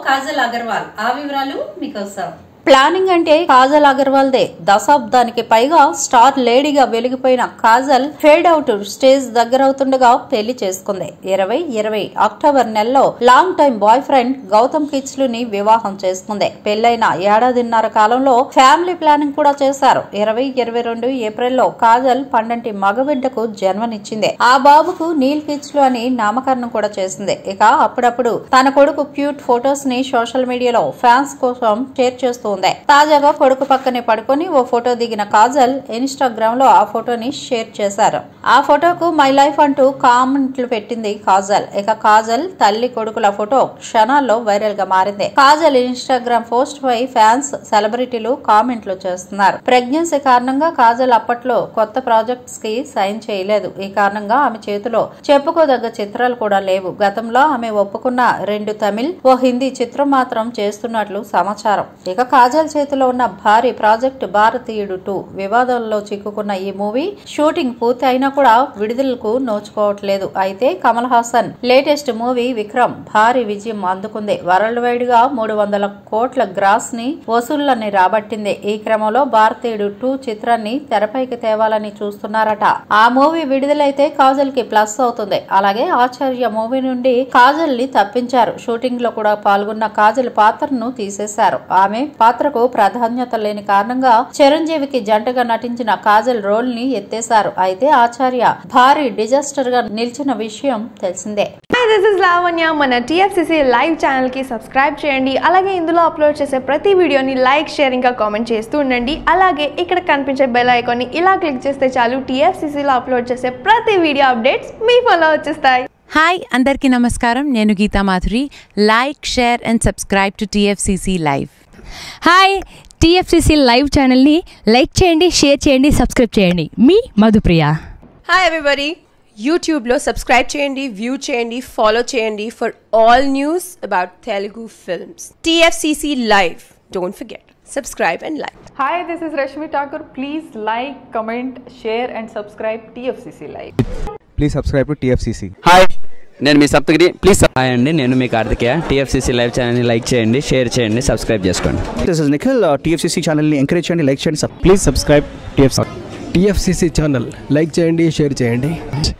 కాజల్ అగర్వాల్ ఆ వివరాలు మీకోసం ప్లానింగ్ అంటే కాజల్ అగర్వాల్దే దశాబ్దానికి పైగా స్టార్ లేడీగా వెలిగిపోయిన కాజల్ ఫేడ్ అవుట్ స్టేజ్ దగ్గరవుతుండగా పెళ్లి చేసుకుంది ఇరవై ఇరవై అక్టోబర్ నెలలో long time boyfriend Gautam కిచ్లుని వివాహం చేసుకుంది పెళ్లైన ఏడాదిన్నర కాలంలో ఫ్యామిలీ ప్లానింగ్ కూడా చేశారు ఇరవై ఇరవై రెండు ఏప్రిల్లో కాజల్ పండంటి మగబిడ్డకు జన్మనిచ్చింది ఆ బాబుకు నీల్ కిచ్లు అని నామకరణం కూడా చేసింది ఇక అప్పుడప్పుడు తన కొడుకు క్యూట్ ఫొటోస్ ని సోషల్ మీడియాలో ఫ్యాన్స్ కోసం షేర్ చేస్తూ ఉంది తాజాగా కొడుకు పక్కనే పడుకొని ఓ ఫోటో దిగిన కాజల్ ఇన్స్టాగ్రామ్ లో ఆ ఫోటోని షేర్ చేశారు ఆ ఫోటోకు మై లైఫ్ అంటూ కామెంట్లు పెట్టింది కాజల్ ఇక కాజల్ తల్లి కొడుకుల ఫోటో క్షణాల్లో వైరల్ గా మారింది కాజల్ ఇన్స్టాగ్రామ్ పోస్ట్ పై ఫ్యాన్స్ సెలబ్రిటీలు కామెంట్లు చేస్తున్నారు ప్రెగ్నెన్సీ కారణంగా కాజల్ అప్పట్లో కొత్త ప్రాజెక్ట్స్ కి సైన్ చేయలేదు ఈ కారణంగా ఆమె చేతిలో చెప్పుకోదగ్గ చిత్రాలు కూడా లేవు గతంలో ఆమె ఒప్పుకున్న రెండు తమిళ్ ఓ హిందీ చిత్రం మాత్రం చేస్తున్నట్లు సమాచారం ఇక కాజల్ చేతిలో ఉన్న భారీ ప్రాజెక్ట్ భారతీయుడు టూ వివాదాల్లో చిక్కుకున్న ఈ మూవీ షూటింగ్ పూర్తి అయినా కూడా విడుదలకు నోచుకోవట్లేదు అయితే కమల్ హాసన్ లేటెస్ట్ మూవీ విక్రమ్ భారీ విజయం అందుకుంది వరల్డ్ వైడ్ గా మూడు వందల కోట్ల గ్రాస్ ని వసూళ్లని రాబట్టింది ఈ క్రమంలో భారతీయుడు టూ చిత్రాన్ని తెరపైకి తేవాలని చూస్తున్నారట ఆ మూవీ విడుదలైతే కాజల్ కి ప్లస్ అవుతుంది అలాగే ఆచార్య మూవీ నుండి కాజల్ ని తప్పించారు షూటింగ్ లో కూడా పాల్గొన్న కాజల్ పాత్రను తీసేశారు ఆమె పాత్రకు ప్రాధాన్యత లేని కారణంగా చిరంజీవికి జంటగా నటించిన కాజల్ రోల్ ని ఎత్తేశారు అయితే ఆచార్య భారీ డిజాస్టర్ గా నిలిచిన విషయం తెలిసిందే హాయ్ దిస్ ఇస్ లావణ్య మన టీఎఫ్సిసి లైవ్ ఛానల్కి సబ్స్క్రైబ్ చేయండి అలాగే ఇందులో అప్లోడ్ చేసే ప్రతి వీడియోని లైక్ షేర్ ఇంకా కామెంట్ చేస్తూ ఉండండి అలాగే ఇక్కడ కనిపించే బెల్ ఐకాన్ని ఇలా క్లిక్ చేస్తే చాలు టీఎఫ్సిసిలో అప్లోడ్ చేసే ప్రతి వీడియో అప్డేట్స్ మీ ఫోన్లో వచ్చేస్తాయి హాయ్ అందరికీ నమస్కారం నేను Geetha Madhuri like share and subscribe to TFCC live hi TFCC live ఛానల్ని లైక్ చేయండి షేర్ చేయండి సబ్స్క్రైబ్ చేయండి మీ మధుప్రియ హాయ్ ఎవ్రీబడి యూట్యూబ్లో సబ్స్క్రైబ్ చేయండి వ్యూ చేయండి ఫాలో చేయండి for all news about Telugu films TFCC live don't forget subscribe and like Hi, this is Rashmi Thakur. Please like, comment, share, and subscribe TFCC Live. Please subscribe to TFCC hi నేను మీ Saptagiri please hi అండి నేను మీ Karthikeya TFCC live ఛానల్ని like చేయండి share చేయండి subscribe చేసుకోండి this is Nikhil TFCC ఛానల్ని ఎంకరేజ్ చేయండి లైక్ చేయండి please subscribe TFC TFCC channel like చేయండి షేర్ చేయండి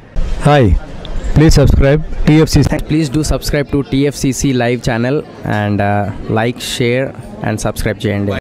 hi please subscribe TFCC please do subscribe to TFCC live channel and like share and subscribe చేయండి